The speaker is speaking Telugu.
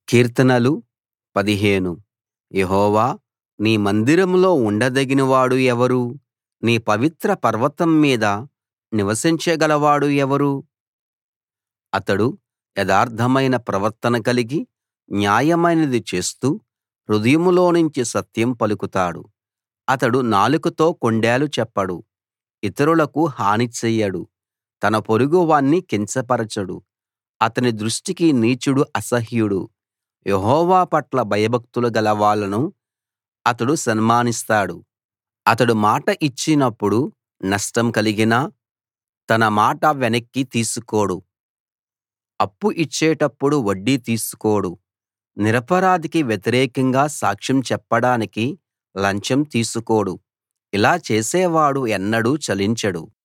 కీర్తనలు 15 యెహోవా నీ మందిరంలో ఉండదగినవాడు ఎవరు నీ పవిత్ర పర్వతం మీద నివసించగలవాడు ఎవరు అతడు యథార్థమైన ప్రవర్తన కలిగి న్యాయమైనది చేస్తూ హృదయంలోనుంచి సత్యం పలుకుతాడు అతడు నాలుకతో కొండేలు చెప్పడు ఇతరులకు హాని చెయ్యడు తన పొరుగువాణ్ణి కించపరచడు అతని దృష్టికి నీచుడు అసహ్యుడు యెహోవా పట్ల భయభక్తులు గలవాళ్ళను అతడు సన్మానిస్తాడు అతడు మాట ఇచ్చినప్పుడు నష్టం కలిగినా తన మాట వెనక్కి తీసుకోడు అప్పు ఇచ్చేటప్పుడు వడ్డీ తీసుకోడు నిరపరాధికి వ్యతిరేకంగా సాక్ష్యం చెప్పడానికి లంచం తీసుకోడు ఇలా చేసేవాడు ఎన్నడూ చలించడు